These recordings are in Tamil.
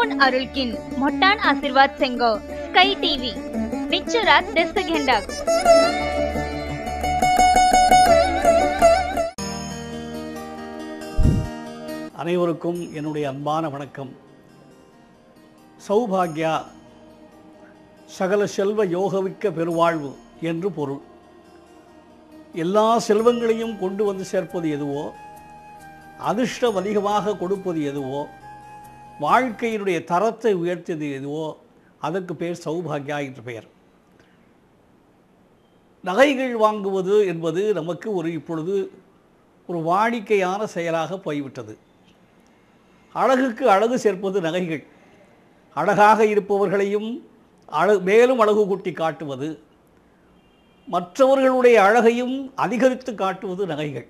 कोण अरुलकिन मोठान आशीर्वाद सेंगो स्काई टीव्ही पिक्चरात दस्त घेंडाक அனைவருக்கும் என்னுடைய அன்பான வணக்கம் சௌபாக்யா சகல செல்வ யோகவிக்க பெருவாழ்வு என்று பொருள் எல்லா செல்வங்களையும் கொண்டு வந்து சேர்ப்பது எதுவோ அதிர்ஷ்டம் அதிகமாக கொடுப்பது எதுவோ வாழ்க்கையினுடைய தரத்தை உயர்த்தியது எதுவோ அதற்கு பேர் சௌபாக்யா என்று பெயர் நகைகள் வாங்குவது என்பது நமக்கு ஒரு இப்பொழுது ஒரு வாடிக்கையான செயலாக போய்விட்டது அழகுக்கு அழகு சேர்ப்பது நகைகள் அழகாக இருப்பவர்களையும் அழகு மேலும் அழகு கூட்டி காட்டுவது மற்றவர்களுடைய அழகையும் அதிகரித்து காட்டுவது நகைகள்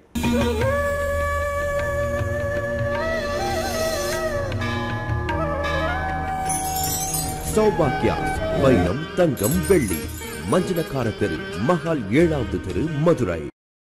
சௌபாக்கியா வைரம் தங்கம் வெள்ளி மஞ்சனக்கார தெரு மகால் ஏழாவது தெரு மதுரை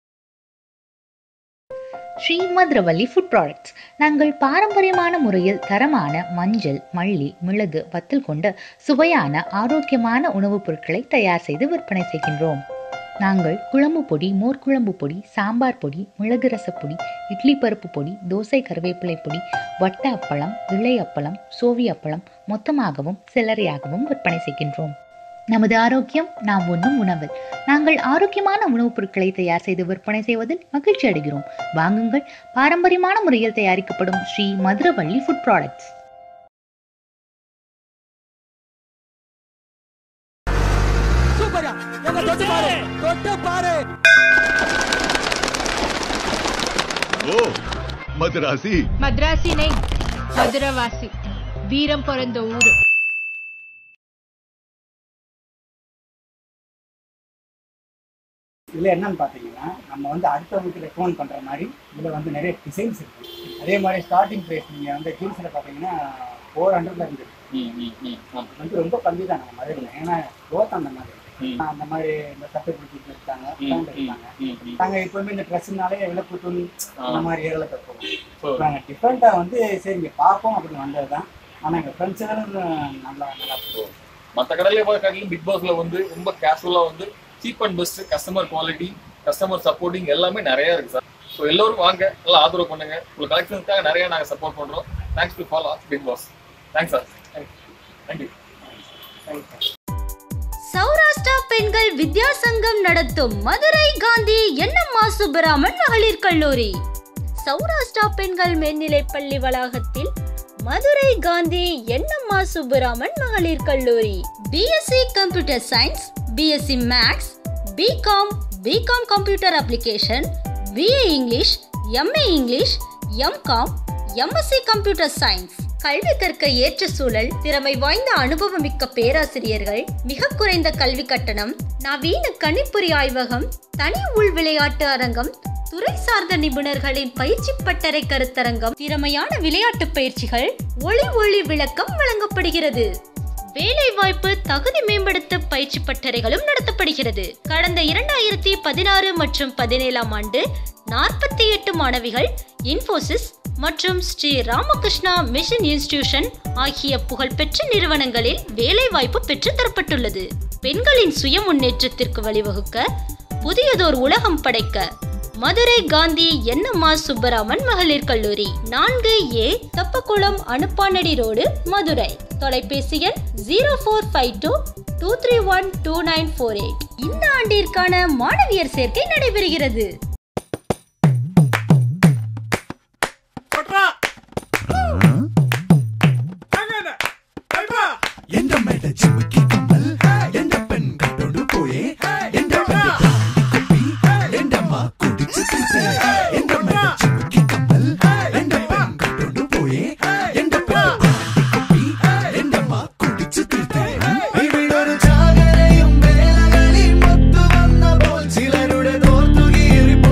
ஸ்ரீ மதுரவல்லி ஃபுட் ப்ராடக்ட்ஸ் நாங்கள் பாரம்பரியமான முறையில் தரமான மஞ்சள் மல்லி மிளகு வத்தல் கொண்ட சுவையான ஆரோக்கியமான உணவுப் பொருட்களை தயார் செய்து விற்பனை செய்கின்றோம் நாங்கள் குழம்பு பொடி மோர்க்குழம்பு பொடி சாம்பார் பொடி மிளகு ரசப்பொடி இட்லி பருப்பு பொடி தோசை கருவேப்பிலை பொடி வட்ட அப்பளம் இலை அப்பளம் சோவி அப்பளம் மொத்தமாகவும் சில்லறையாகவும் விற்பனை செய்கின்றோம் நமது ஆரோக்கியம் நாம் உண்ணும் உணவில் நாங்கள் ஆரோக்கியமான உணவுப் பொருட்களை தயார் செய்து விற்பனை செய்வதில் மகிழ்ச்சி அடைகிறோம் வாங்குங்கள் பாரம்பரியமான முறையில் தயாரிக்கப்படும் ஸ்ரீ மதுரவள்ளி ஃபுட் ப்ராடக்ட்ஸ் சூப்பரா எங்க தொட்டு பாரு தொட்டு பாரு ஓ மதுராசி మద్రాసి నై మధురవాసి వీరం పొరంద ఊరు இதில் என்னன்னு பார்த்தீங்கன்னா நம்ம வந்து அடுத்தவங்களுக்கு ரெக்கமெண்ட் பண்ணுற மாதிரி இதில் வந்து நிறைய டிசைன்ஸ் இருக்கு அதே மாதிரி ஸ்டார்டிங் ப்ரைஸ் நீங்கள் வந்து ஜீன்ஸில் பார்த்தீங்கன்னா ஃபோர் ஹண்ட்ரட்ல இருந்து அது வந்து ரொம்ப கம்மி தான் நம்ம மதுரையில் ஏன்னா க்ரோத் அந்த மாதிரி அந்த மாதிரி இந்த சட்டை பிடிச்சிட்டு இருக்காங்க பேண்ட் இருக்காங்க நாங்கள் எப்பவுமே இந்த ட்ரெஸ்ஸுனாலே விளக்கு துணி அந்த மாதிரி ஏரியாவில் தப்போம் நாங்கள் டிஃப்ரெண்ட்டாக வந்து சரி இங்கே பார்ப்போம் அப்படின்னு வந்தது தான் ஆனால் எங்கள் ஃப்ரெண்ட்ஸுகளும் நல்லா நல்லா போகும் மற்ற கடையில பார்க்கறதுல பிக் பாஸ்ல வந்து ரொம்ப கேஷுவலா வந்து cheap and best customer quality customer supporting எல்லாமே நிறைய இருக்கு சார் ஸோ எல்லோரும் வாங்க நல்லா ஆதரவு பண்ணுங்க உங்களுக்கு கலெக்ஷனுக்காக நிறைய நாங்க சப்போர்ட் பண்றோம் thanks to follow big boss thanks sir thank you Saurashtra பெண்கள் வித்யா சங்கம் நடத்தும் மதுரை காந்தி எண்ணம்மா சுப்பராமன் மகளிர் கல்லூரி சௌராஷ்டிரா பெண்கள் மேல்நிலைப் பள்ளி வளாகத்தில் மதுரை காந்தி எண்ணம்மா சுப்பராமன் மகளிர் கல்லூரி BSc computer science BSc maths BCom BCom computer application BA English MA English M Com MSc computer science கல்வி கற்க ஏற்ற சூழல் திறமை வாய்ந்த அனுபவமிக்க பேராசிரியர்கள் மிக குறைந்த கல்வி கட்டணம் நவீன கணிப்பொறி ஆய்வகம் தனி உள் விளையாட்டு அரங்கம் துறை சார்ந்த நிபுணர்களின் பயிற்சி பட்டறை கருத்தரங்கம் திறமையான விளையாட்டு பயிற்சிகள் ஒளி ஒளி விளக்கம் வழங்கப்படுகிறது வேலை வாய்ப்பு தகுதி மேம்படுத்த பயிற்சி பட்டறைகளும் நடத்தப்படுகிறது கடந்த இரண்டாயிரத்தி பதினாறு மற்றும் பதினேழாம் ஆண்டு நாற்பத்தி எட்டு மாணவிகள் இன்ஃபோசிஸ் மற்றும் ஸ்ரீ ராமகிருஷ்ணா மிஷன் இன்ஸ்டிடியூஷன் ஆகிய புகழ்பெற்ற நிறுவனங்களில் வேலைவாய்ப்பு பெற்று தரப்பட்டுள்ளது பெண்களின் சுய முன்னேற்றத்திற்கு வழிவகுக்க புதியதோர் உலகம் படைக்க மதுரை காந்தி எண்ணம்மா சுப்பராமன் மகளிர் கல்லூரி நான்கு ஏ தப்பக்குளம் அனுப்பானடி ரோடு மதுரை தொலைபேசி எண் zero four five two two three one two nine four eight இந்த ஆண்டிற்கான மாணவியர் சேர்க்கை நடைபெறுகிறது எந்த மேட சிமுக்கி கம்மல் எந்த பெண் கட்டோடு போயே எந்த பெண் குப்பி எந்த மா குடிச்சு தீசே எந்த மேட சிமுக்கி கம்மல் எந்த பெண் கட்டோடு போயே எந்த பெண் குப்பி எந்த மா குடிச்சு தீர்த்தே ഇവിടൊരു ചാകരയും വേലകളി മൊത്തു വന്ന പോൽ ചിലരുടെ തോർത്തുകീറിപ്പോ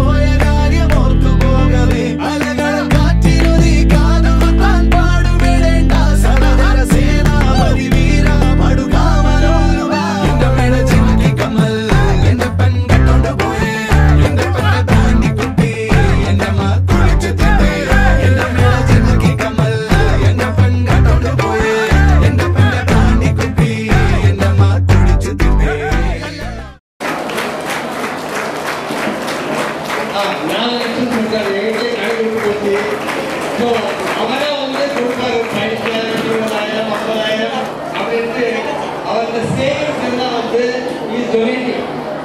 ஸோ அவரே வந்து கொடுப்பாரு பதினஞ்சாயிரம் இருபதாயிரம் ஐம்பதாயிரம் அப்படின்ட்டு அவருக்கு சேவிங்ஸ் எல்லாம் வந்து is donating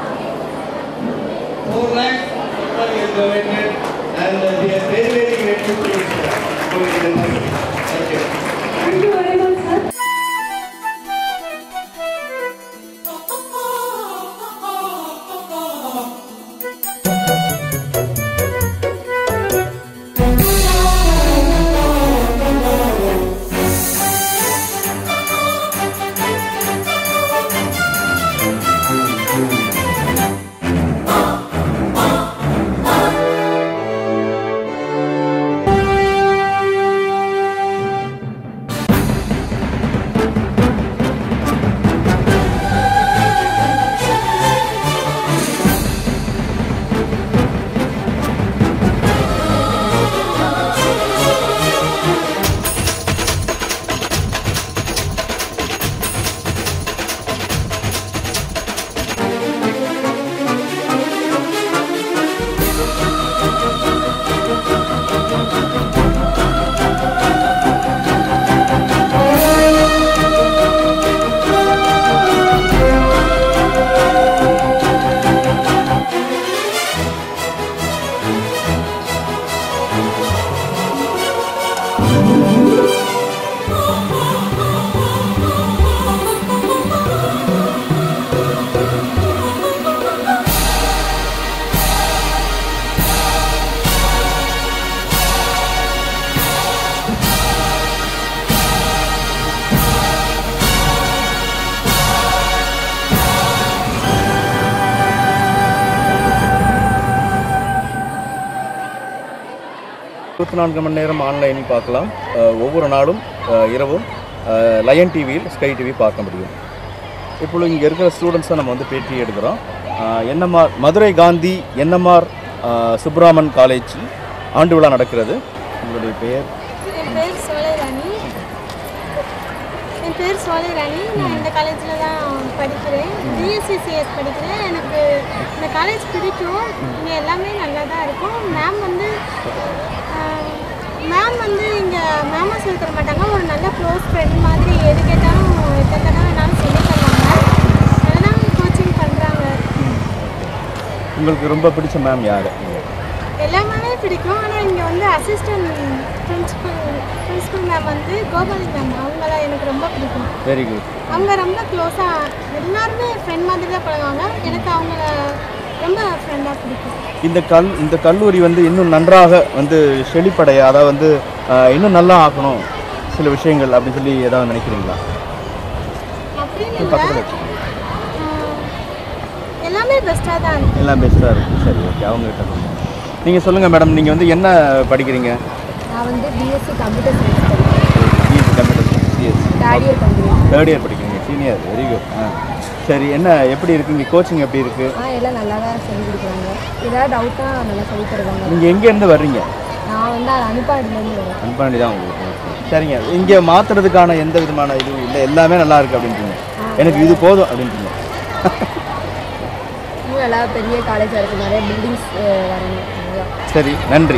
four lakhs is donated and we are very very grateful to thank you Thank you very much, sir. இருபத்தி நான்கு மணி நேரம் ஆன்லைனில் பார்க்கலாம் அஹ், ஒவ்வொரு நாளும் அஹ், இரவும் அஹ், லயன் டிவியில் ஸ்கை டிவி பார்க்க முடியும் இப்பொழுது இங்கே இருக்கிற ஸ்டூடெண்ட்ஸை நம்ம வந்து பேட்டி எடுக்கிறோம் N M R Madurai Gandhi N M R Subraman college ஆண்டு விழா நடக்கிறது உங்களுடைய பெயர் என் பேர் சோலைராணி என் பேர் சோலைராணி நான் இந்த காலேஜில் தான் படிக்கிறேன் பிஎஸ்சிசிஎஸ் படிக்கிறேன் எனக்கு இந்த காலேஜ் பிடிக்கும் இங்கே எல்லாமே நல்லா தான் இருக்கும் மேம் வந்து மேம் வந்து இங்கே மேமாக சொல்லி தர மாட்டாங்க ஒரு நல்ல க்ளோஸ் ஃப்ரெண்ட் மாதிரி எது கேட்டாலும் எத்தனை தடவை வேணாலும் சொல்லி தருவாங்க அதெல்லாம் கோச்சிங் பண்ணுறாங்க உங்களுக்கு ரொம்ப பிடிச்ச மேம் யார் எல்லாமே பிடிக்கும் ஆனால் இங்கே வந்து அசிஸ்டன்ட் பிரின்சிபல் பிரின்சிபல் மேம் வந்து கோபாலி மேம் அவங்கள எனக்கு ரொம்ப பிடிக்கும் வெரி குட் அவங்க ரொம்ப க்ளோஸாக எல்லாருமே ஃப்ரெண்ட் மாதிரி தான் பழகுவாங்க எனக்கு அவங்கள ரொம்ப ஃப்ரெண்டாக பிடிக்கும் இந்த கல் இந்த கல்லூரி வந்து இன்னும் நன்றாக வந்து செழிப்படைய அதாவது வந்து அஹ், இன்னும் நல்லா ஆக்கணும் சில விஷயங்கள் அப்படின்னு சொல்லி ஏதாவது நினைக்கிறீங்களா அப்படின்னு இது இல்லை பக்கத்தில் வச்சு எல்லாமே பெஸ்ட்டாக தான் இருக்கு எல்லாம் பெஸ்ட்டாக இருக்கும் சரி ஓகே அவங்ககிட்ட நீங்கள் சொல்லுங்கள் மேடம் நீங்கள் வந்து என்ன படிக்கிறீங்க நான் வந்து பிஎஸ்சி கம்ப்யூட்டர் சயின்ஸ் படிக்கிறேன் B Sc computer C S third year படிக்கிறேன் தேர்ட் இயர் படிக்கிறீங்க சீனியர் வெரி குட் ஆ சரி என்ன எப்படி இருக்குங்க கோச்சிங் எப்படி இருக்குது ஆ எல்லாம் நல்லா தான் சொல்லிக் கொடுக்குறாங்க ஏதாவது டவுட்டாக நல்லா சொல்லித் தருவாங்க நீங்கள் எங்கேருந்து வர்றீங்க நான் வந்து அது அனுப்பாடுலேருந்து வரேன் அன்பாண்டி தான் உங்களுக்கு Okay. சரிங்க இங்கே மாற்றுறதுக்கான எந்த விதமான இதுவும் இல்லை எல்லாமே நல்லா இருக்குது அப்படின்றீங்க எனக்கு இது போதும் அப்படின்றீங்க இன்னும் நல்லா பெரிய காலேஜாக இருக்குது நிறைய பில்டிங்ஸ் வரணும் அதுதான் சரி நன்றி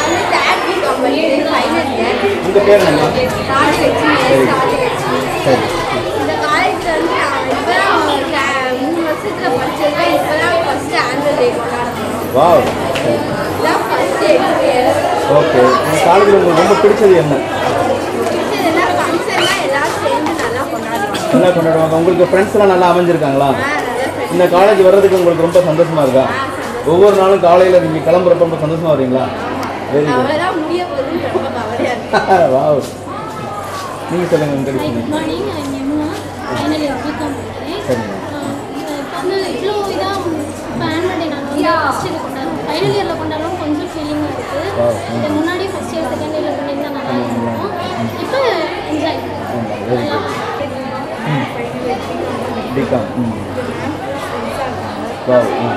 உங்கள் பேர் என்ன சரி சரி இந்த காலேஜில் வந்து நான் இப்போ மூணு வருஷத்தில் படிச்சிருக்கேன் இப்போ தான் ஃபஸ்ட்டு ஆனுவல் டே கொண்டாடுறோம் வாவ் இதான் ஃபஸ்ட்டு எக்ஸ்பீரியன்ஸ் ஓகே உங்கள் காலேஜில் உங்களுக்கு ரொம்ப பிடிச்சது என்ன பிடிச்சதுன்னா ஃபங்க்ஷன்லாம் எல்லாரும் சேர்ந்து நல்லா கொண்டாடுறோம் நல்லா கொண்டாடுவாங்க உங்களுக்கு ஃப்ரெண்ட்ஸ்லாம் நல்லா அமைஞ்சிருக்காங்களா இந்த காலேஜ் வர்றதுக்கு உங்களுக்கு ரொம்ப சந்தோஷமா இருக்கா ஒவ்வொரு நாளும் காலையில் நீங்கள் கிளம்புறப்ப ரொம்ப சந்தோஷமா வரீங்களா வெரி குட் அவ்வளோதான் முடிய போகுதுன்னு ரொம்ப கவலையாக இருக்கு வாவ் நீங்கள் சொல்லுங்கள் உங்கள் குட் விஷயம் மார்னிங் நான் யமுனா ஃபைனல் இயர் பிகாம் பண்ணுறேன் சரிங்க இப்போ வந்து இவ்வளோ இதாக இப்போ ஆனுவல் டே நாங்கள் வந்து ஃபஸ்ட் இயர் கொண்டாடுறோம் ஃபைனல் இயரில் கொண்டாடுறோம் கொஞ்சம் ஃபீலிங்காக இருக்குது Wow. இது முன்னாடி ஃபஸ்ட் இயர் செகண்ட் இயரில் பண்ணியிருந்தா நல்லா இருக்கும் இப்போ என்ஜாய் வெரி குட் பிகாம் ம் வாவ் ம்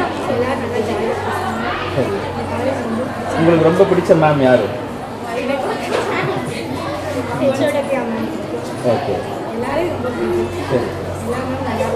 சரி உங்களுக்கு ரொம்ப பிடிச்ச மேம் யார் ஓகே சரி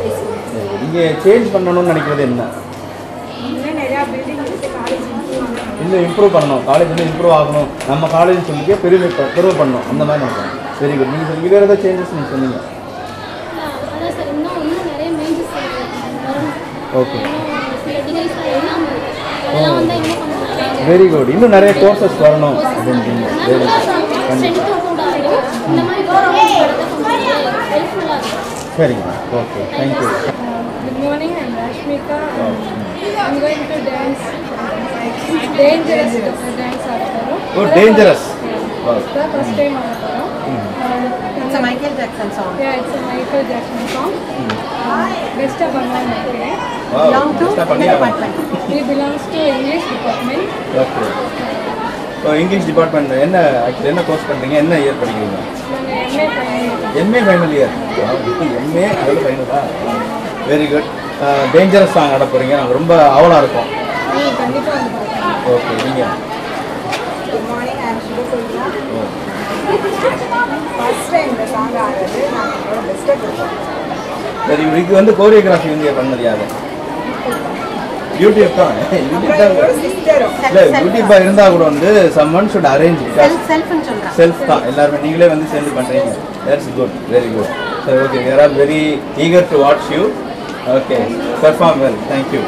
சரி நீங்கள் சேஞ்ச் பண்ணணும்னு நினைக்கிறது என்ன இன்னும் நிறையா பில்டிங் இருக்குது காலேஜ் இன்னும் இம்ப்ரூவ் பண்ணணும் காலேஜ் இன்னும் இம்ப்ரூவ் ஆகணும் நம்ம காலேஜ் சொல்லிக்க பெருமை ப- பெருமை பண்ணணும் அந்த மாதிரி நினைக்கிறேன் வெரி குட் நீங்கள் சொல்லி வேறு ஏதாவது சேஞ்சஸ் நீங்கள் சொன்னீங்க அதான் சார் இன்னும் இன்னும் நிறைய மேஜஸ் வரணும் ஓகே இன்னும் சில டிகிரிஸ் எல்லாம் இருக்கு அதெல்லாம் வந்து இன்னும் கொஞ்சம் நிறைய வெரி குட் இன்னும் நிறைய கோர்சஸ் வரணும் அப்படின்றீங்க வெரி குட் ஸ்ட்ரென்த்தும் கூட ஆகும் இந்த மாதிரி படத்தை கொஞ்சம் ஹெல்ப்ஃபுல்லாக இருக்கும் சரிங்க okay thank you Good morning, I'm Rashmika. I'm going to dance. Dangerous dance ஆடுறோம். Oh dangerous It's the first time ஆடுறோம். It's a Michael Jackson song. Yeah, it's a Michael Jackson song. Best of Bangla Michael. Wow, Belong to best of which Bangla. department? He belongs to English department. Okay so English department என்ன ஆக்சுவலி என்ன கோர்ஸ் பண்ணுறீங்க என்ன இயர் படிக்கிறீங்க நாங்கள் எம்ஏ பண்ணியிருக்கோம் எம்ஏ ஃபைனல் இயர் எம்ஏ அதில் ஃபைனலா வெரி குட் டேஞ்சரஸ் சாங் ஆட போகிறீங்க நாங்கள் ரொம்ப ஆவலாக இருக்கோம் நீங்கள் கண்டிப்பாக வந்து பார்க்கலாம் ஓகே நீங்கள் Good morning, I'm Shubha first time இந்த சாங் ஆடுறது நான் என்னோட பெஸ்ட்டை கொடுப்போம் சரி இதுக்கு வந்து கோரியோகிராஃபி வந்து பண்ணது யாரு யூடியூப் தான் யூடியூப் தான் இல்லை யூடியூப்பாக இருந்தால் கூட வந்து சம்மன் ஷுட் அரேஞ்ச் பிகாஸ் செல்ஃப்னு சொல்கிறேன் செல்ஃப் தான் எல்லாருமே நீங்களே வந்து சேர்ந்து பண்ணுறீங்க தட்ஸ் குட் வெரி குட் சரி okay where are very eager to watch you okay perform well thank you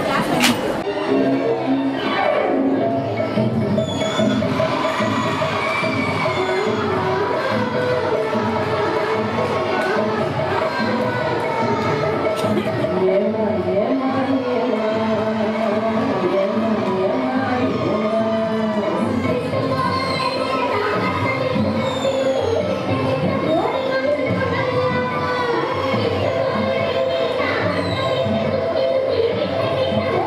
Thank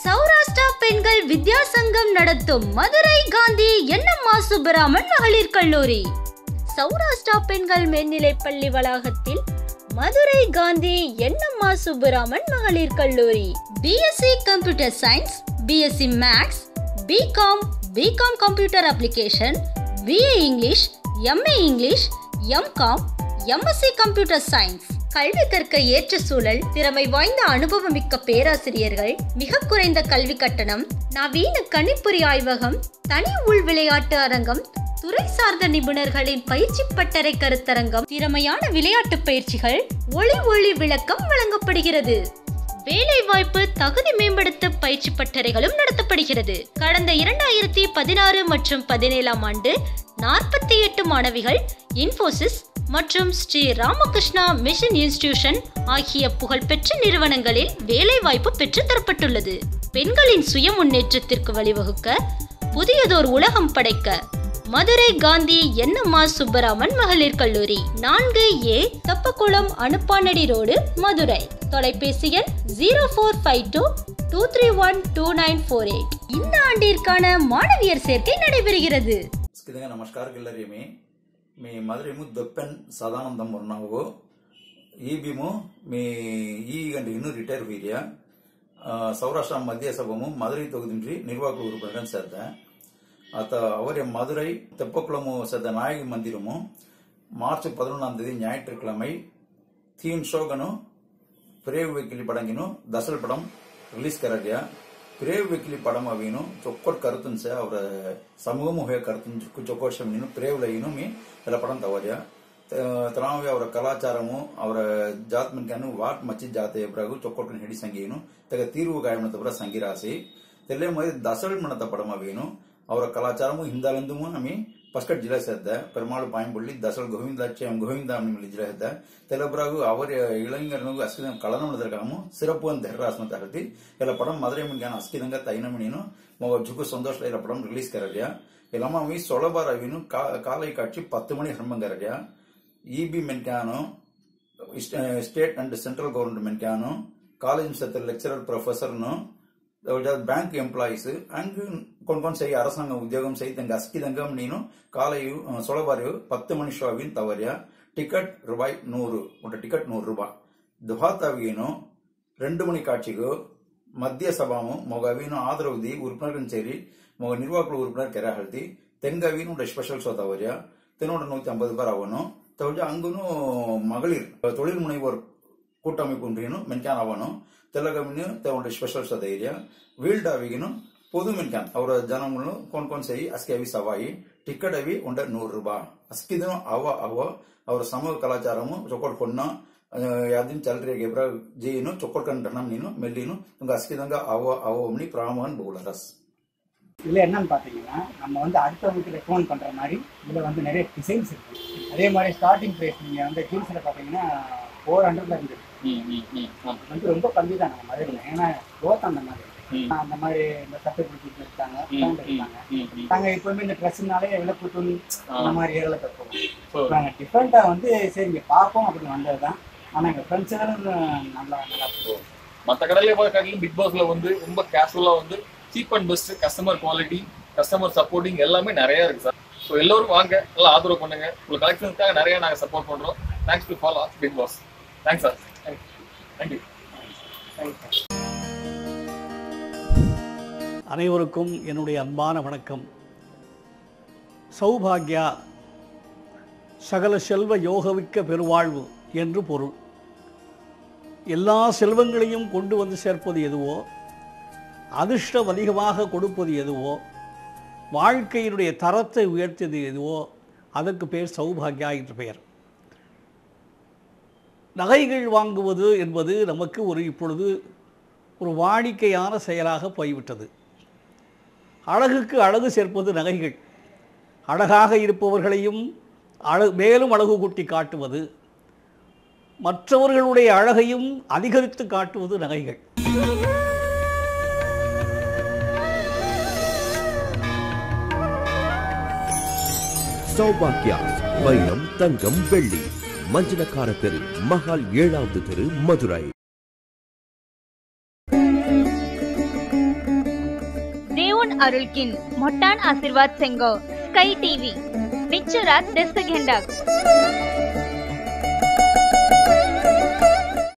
Saurashtra பெண்கள் வித்யாசங்கம் நடத்தும் மதுரை காந்தி எண்ணம்மா சுப்பராமன் மகளிர் கல்லூரி சௌராஷ்டிரா பெண்கள் மேல்நிலைப் பள்ளி வளாகத்தில் மதுரை காந்தி எண்ணம்மா சுப்பராமன் மகளிர் கல்லூரி BSc computer science BSc maths BCom BCom computer application BA English MA English M Com MSc computer science கல்வி கற்க ஏற்ற சூழல் திறமை வாய்ந்த அனுபவமிக்க பேராசிரியர்கள் மிக குறைந்த கல்வி கட்டணம் நவீன கணிப்பொறி ஆய்வகம் தனி உள் விளையாட்டு அரங்கம் துறை சார்ந்த நிபுணர்களின் பயிற்சி பட்டறை கருத்தரங்கம் திறமையான விளையாட்டு பயிற்சிகள் ஒளி ஒளி விளக்கம் வழங்கப்படுகிறது வேலை வாய்ப்பு தகுதி மேம்படுத்த பயிற்சி பட்டறைகளும் நடத்தப்படுகிறது கடந்த இரண்டாயிரத்தி பதினாறு மற்றும் பதினேழாம் ஆண்டு நாற்பத்தி எட்டு மாணவிகள் இன்ஃபோசிஸ் மற்றும் ஸ்ரீ ராமகிருஷ்ணா மிஷன் இன்ஸ்டிடியூஷன் ஆகிய புகழ்பெற்ற நிறுவனங்களில் வேலைவாய்ப்பு பெற்று தரப்பட்டுள்ளது பெண்களின் சுய முன்னேற்றத்திற்கு வழிவகுக்க புதியதோர் உலகம் படைக்க மதுரை காந்தி எண்ணம்மா சுப்பராமன் மகளிர் கல்லூரி நான்கு ஏ தப்பக்குளம் அனுப்பானடி ரோடு மதுரை தொலைபேசி எண் zero four five two two three one two nine four eight இந்த ஆண்டிற்கான மாணவியர் சேர்க்கை நடைபெறுகிறது ಇದಕ್ಕೆ ನಮಸ್ಕಾರ ಎಲ್ಲರಿಮಿ మీ మధురేము దొప్పెన్ సదానందం ఉన్నావు ఈ భీము మీ ఈ గంట ಇನ್ನೂ ರಿಟೈರ್ ಹೋಗಿದ್ಯಾ ಸೌರಾಷ್ಟ್ರ ಮಧ್ಯ ಸಭಮು ಮதுரை தொகுதின்றி நிர்வாக உறுப்பினருடன் சேர்த்தேன் அத்த அவரை மதுரை தெப்பக்குளமு சேர்ந்த நாயகி மந்திரமும் மார்ச் பதினொன்றாம் தேதி ஞாயிற்றுக்கிழமை தீன் ஷோகனும் பிரேவ் வெக்கிலி படங்கினும் தசல் படம் ரிலீஸ் கரடியா பிரேவ் வெக்கிலி படம் ಅವೇನು ಚೊಕ್ಕೊಟ್ ಕರ್ತನ್ ಸೆ ಅವರ ಸಮೂಹ ಹೋಯ ಕರ್ತನ್ ಚೊಕ್ಕೋಶಂ ನೀನು ಪ್ರೇವ್ಲ ಏನು ಮೀ ಎಲ್ಲ ಪಡಂ ತವರ್ಯ ತನಾವಿ ಅವರ ಕಲಾಚಾರము ಅವರ ಜಾತ್ ಮನ್ಕಾನು ವಾಟ್ ಮಚ್ಚಿ ಜಾತೆ ಬ್ರಾಗು ಚೊಕ್ಕೊಟ್ನ ಹಿಡಿ ಸಂಗೀನು ತೆಗ ತೀರ್ವು ಗಾಯಮನ ತಬರ ಸಂಗಿರಾಸಿ ತೆಲ್ಲೆ ಮರಿ ದಸಳ್ ಮಣತ ಪಡಮ ಅವೇನು ಅವರ ಕಲಾಚಾರము ಹಿಂದಾಲಂದುಮು ನಮಿ ಪಸ್ಕಟ್ ಜಿಲ್ಲೆ ಸೇದ್ದ ಪೆರುಮಾಳು ಪಾಯಿಂಬುಳ್ಳಿ ದಸಳ್ ಗೋವಿಂದಾಚ್யம் ಗೋವಿಂದ ನಿಮ್ಮಲ್ಲಿ ಜಿಲ್ಲೆ ಹೆದ್ದ ತೆಲಬ್ರಾಗು ಅವರ இளைஞர்களுக்கு அஸ்கிதம் கலனம் நடந்திருக்காமு சிறப்பு அந்த ஹெர்ராஸ்ம தகத்தி இல்ல படம் மதுரை மின்கான அஸ்கிதங்க தைனமணினும் மொக ஜுக்கு சந்தோஷ் இல்ல படம் ரிலீஸ் கரடியா இல்லாம அவி சொலபார் அவினும் காலை காட்சி பத்து மணி ஹர்மங்கரடியா இபி மென்கானோ ಸ್ಟೇಟ್ ಅಂಡ್ ಸೆಂಟ್ರಲ್ ಗವರ್ಮೆಂಟ್ ಮೆನ್ಕ್ಯಾನು ಕಾಲೇಜ್ ಸತ್ತ ಲೆಕ್ಚರರ್ ಪ್ರೊಫೆಸರ್ನು ಬ್ಯಾಂಕ್ ಎಂಪ್ಲಾಯೀಸ್ ಅಂಡ್ ಕೊಂಡ್ಕೊಂಡು ಸೈ அரசாங்க உத்தியோகம் செய்து அஸ்கிதங்கம் நீனு காலையு சொலபாரியு பத்து மணி ஷோவின் தவறிய டிக்கெட் ரூபாய் நூறு உண்ட டிக்கெட் நூறு ரூபாய் ದುಹಾತಾವಿಗೇನು ரெண்டு மணி காட்சிக்கு மத்திய சபாமும் ಮೊಗವೀನು ಆದರವಧಿ ಉರುಪಿನರ್ಗನ್ ಸೇರಿ ಮೊಗ ನಿರ್ವಾಹಕ ಉರುಪಿನರ್ ಕೆರೆ ಹಳ್ದಿ ತೆಂಗವೀನು ಉಂಡ ಸ್ಪೆಷಲ್ ಸೋತವರ್ಯ தென்னோட நூத்தி ஐம்பது பேர் ஆகணும் தவிர அங்குன்னு மகளிர் தொழில் முனைவோர் கூட்டமைப்பு ஒன்றியனும் மென்கான் ஆகணும் ತೆಲಗಮಿನು ತಗೊಂಡ ಸ್ಪೆಷಲ್ ಸದೈರ್ಯ ವೀಲ್ಡ್ ಅವಿಗಿನು ಪೊದು ಮೆನ್ಕಾನ್ ಅವರ ಜನಗಳು ಕೊಂಡ್ ಕೊಂಡ್ ಸೇರಿ ಅಸ್ಕಿ ಅವಿ ಸವಾಯಿ ಟಿಕೆಟ್ ಅವಿ ಉಂಡ ನೂರು ರೂಪಾಯಿ ಅಸ್ಕಿದನು ಅವ ಅವ ಅವರ ಸಮೂಹ ಕಲಾಚಾರము ಚೊಕ್ಕೊಟ್ ಕೊನ್ನ ಯಾದಿನ ಚಲ್ರಿ ಗೆಬ್ರ ಜೀನು ಚೊಕ್ಕೊಟ್ ಕಂಡನಂ ನೀನು ಮೆಲ್ಲಿನು ತುಂಗ ಅಸ್ಕಿದಂಗ ಅವ ಅವ ಒಮ್ನಿ ಪ್ರಾಮವನ್ ಬಹುಲರಸ್ இதுல என்னன்னு பாத்தீங்கன்னா நம்ம வந்து அடுத்தவங்களுக்கு ரெக்கமெண்ட் பண்ற மாதிரி இதுல வந்து நிறைய டிசைன்ஸ் இருக்கு அதே மாதிரி ஸ்டார்டிங் பிரைஸ் நீங்க வந்து ஜீன்ஸ்ல பாத்தீங்கன்னா ஃபோர் ஹண்ட்ரட்ல இருந்து அது வந்து ரொம்ப கம்மி தான் நம்ம மதுரையில் ஏன்னா க்ரோத் அந்த மாதிரி அந்த மாதிரி இந்த சட்டை பிடிச்சிட்டு இருக்காங்க பேண்ட் இருக்காங்க நாங்க எப்பவுமே இந்த ட்ரெஸ்னாலே விளக்கு துணி அந்த மாதிரி ஏரியால தப்போம் நாங்க டிஃப்ரெண்டா வந்து சரி இங்க பார்ப்போம் அப்படின்னு வந்ததுதான் ஆனா எங்க ஃப்ரெண்ட்ஸ் நல்லா நல்லா போவோம் மற்ற கடையில பார்க்கறதுல பிக் பாஸ்ல வந்து ரொம்ப கேஷுவலா வந்து cheap and best customer quality customer supporting எல்லாமே நிறைய இருக்கு சார் ஸோ எல்லாரும் வாங்க நல்லா ஆதரவு பண்ணுங்க உங்களுக்கு கலெக்ஷனுக்காக நிறைய நாங்க சப்போர்ட் பண்றோம் thanks to follow big boss thanks sir thank you அனைவருக்கும் என்னுடைய அன்பான வணக்கம் சௌபாக்யா சகல செல்வ யோகவிக்க பெருவாழ்வு என்று பொருள் எல்லா செல்வங்களையும் கொண்டு வந்து சேர்ப்பது எதுவோ அதிர்ஷ்டம் அதிகமாக கொடுப்பது எதுவோ வாழ்க்கையினுடைய தரத்தை உயர்த்தியது எதுவோ அதற்கு பேர் சௌபாக்யா என்று பெயர் நகைகள் வாங்குவது என்பது நமக்கு ஒரு இப்பொழுது ஒரு வாடிக்கையான செயலாக போய்விட்டது அழகுக்கு அழகு சேர்ப்பது நகைகள் அழகாக இருப்பவர்களையும் அழ மேலும் அழகு கூட்டி காட்டுவது மற்றவர்களுடைய அழகையும் அதிகரித்து காட்டுவது நகைகள் சௌபாக்கியாஸ் வைரம் தங்கம் வெள்ளி மஞ்சனக்கார தெரு மகால் ஏழாவது தெரு மதுரை मोट्टान आरुलकिन मोट्टान आशीर्वाद सेंगो स्काई टीव्ही पिक्चरात दस्त घेंडाक